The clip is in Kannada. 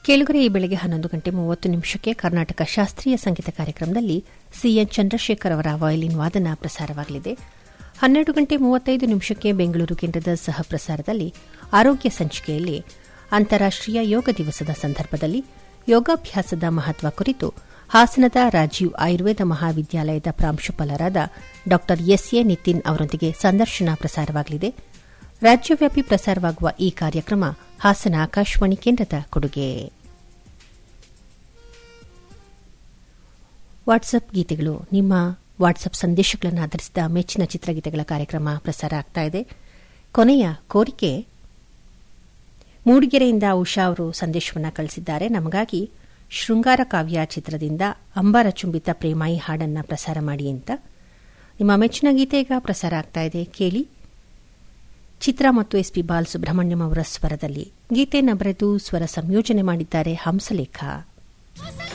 ಕೇಳುಗರೆ ಈ ಬೆಳಗ್ಗೆ ಹನ್ನೊಂದು ಗಂಟೆ ಮೂವತ್ತು ನಿಮಿಷಕ್ಕೆ ಕರ್ನಾಟಕ ಶಾಸ್ತ್ರೀಯ ಸಂಗೀತ ಕಾರ್ಯಕ್ರಮದಲ್ಲಿ ಸಿಎನ್ ಚಂದ್ರಶೇಖರ್ ಅವರ ವಯಲಿನ್ ವಾದನ ಪ್ರಸಾರವಾಗಲಿದೆ ಹನ್ನೆರಡು ಗಂಟೆ ಮೂವತ್ತೈದು ನಿಮಿಷಕ್ಕೆ ಬೆಂಗಳೂರು ಕೇಂದ್ರದ ಸಹ ಪ್ರಸಾರದಲ್ಲಿ ಆರೋಗ್ಯ ಸಂಚಿಕೆಯಲ್ಲಿ ಅಂತಾರಾಷ್ಟೀಯ ಯೋಗ ದಿವಸದ ಸಂದರ್ಭದಲ್ಲಿ ಯೋಗಾಭ್ಯಾಸದ ಮಹತ್ವ ಕುರಿತು ಹಾಸನದ ರಾಜೀವ್ ಆಯುರ್ವೇದ ಮಹಾವಿದ್ಯಾಲಯದ ಪ್ರಾಂಶುಪಾಲರಾದ ಡಾ ಎಸ್ಎ ನಿತಿನ್ ಅವರೊಂದಿಗೆ ಸಂದರ್ಶನ ಪ್ರಸಾರವಾಗಲಿದೆ ರಾಜ್ಯವ್ಯಾಪಿ ಪ್ರಸಾರವಾಗುವ ಈ ಕಾರ್ಯಕ್ರಮ ಹಾಸನ ಆಕಾಶವಾಣಿ ಕೇಂದ್ರದ ಕೊಡುಗೆ ವಾಟ್ಸಪ್ ಗೀತೆಗಳು ನಿಮ್ಮ ವಾಟ್ಸಪ್ ಸಂದೇಶಗಳನ್ನು ಆಧರಿಸಿದ ಮೆಚ್ಚಿನ ಚಿತ್ರಗೀತೆಗಳ ಕಾರ್ಯಕ್ರಮ ಪ್ರಸಾರ ಆಗ್ತಾ ಇದೆ ಕೊನೆಯ ಕೋರಿಕೆ ಮೂಡಿಗೆರೆಯಿಂದ ಉಷಾ ಅವರು ಸಂದೇಶವನ್ನು ಕಳಿಸಿದ್ದಾರೆ ನಮಗಾಗಿ ಶೃಂಗಾರ ಕಾವ್ಯ ಚಿತ್ರದಿಂದ ಅಂಬಾರ ಚುಂಬಿತ ಪ್ರೇಮಾಯಿ ಹಾಡನ್ನ ಪ್ರಸಾರ ಮಾಡಿ ಅಂತ ನಿಮ್ಮ ಮೆಚ್ಚಿನ ಗೀತೆ ಈಗ ಪ್ರಸಾರ ಆಗ್ತಾ ಇದೆ ಕೇಳಿ ಚಿತ್ರ ಮತ್ತು ಎಸ್ಪಿ ಬಾಲಸುಬ್ರಹ್ಮಣ್ಯಂ ಅವರ ಸ್ವರದಲ್ಲಿ ಗೀತೆಯನ್ನು ಬರೆದು ಸ್ವರ ಸಂಯೋಜನೆ ಮಾಡಿದ್ದಾರೆ ಹಂಸಲೇಖ